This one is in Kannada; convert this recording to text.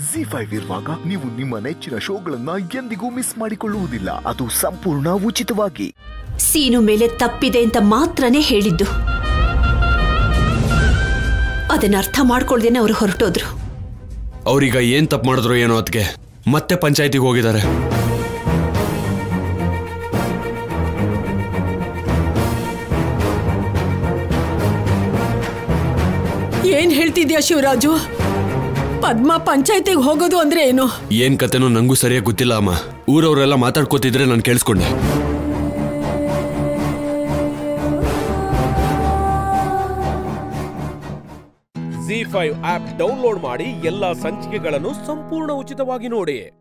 ಜಿ ಫೈವ್ ಇರುವಾಗ ನೀವು ನಿಮ್ಮ ನೆಚ್ಚಿನ ಶೋಗಳನ್ನ ಎಂದಿಗೂ ಮಿಸ್ ಮಾಡಿಕೊಳ್ಳುವುದಿಲ್ಲ ಅದು ಸಂಪೂರ್ಣ ಉಚಿತವಾಗಿ ಸೀನು ಮೇಲೆ ತಪ್ಪಿದೆ ಅಂತ ಮಾತ್ರನೇ ಹೇಳಿದ್ದು ಅದನ್ನ ಅರ್ಥ ಮಾಡ್ಕೊಳ್ದೇನೆ ಅವ್ರು ಹೊರಟೋದ್ರು ಅವ್ರೀಗ ಏನ್ ತಪ್ಪು ಮಾಡಿದ್ರು ಏನೋ ಅದಕ್ಕೆ ಮತ್ತೆ ಪಂಚಾಯತಿಗೆ ಹೋಗಿದ್ದಾರೆ ಏನ್ ಹೇಳ್ತಿದ್ಯಾ ಶಿವರಾಜು ಪದ್ಮ ಪಂಚಾಯತಿಗೆ ಹೋಗೋದು ಅಂದ್ರೆ ಏನು ಏನ್ ಕತೆನೋ ನಂಗೂ ಸರಿಯಾಗಿ ಗೊತ್ತಿಲ್ಲ ಅಮ್ಮ ಊರವರೆಲ್ಲ ಮಾತಾಡ್ಕೋತಿದ್ರೆ ನಾನು ಕೇಳಿಸ್ಕೊಂಡೆ ಜಿ ಫೈವ್ ಆಪ್ ಡೌನ್ಲೋಡ್ ಮಾಡಿ ಎಲ್ಲಾ ಸಂಚಿಕೆಗಳನ್ನು ಸಂಪೂರ್ಣ ಉಚಿತವಾಗಿ ನೋಡಿ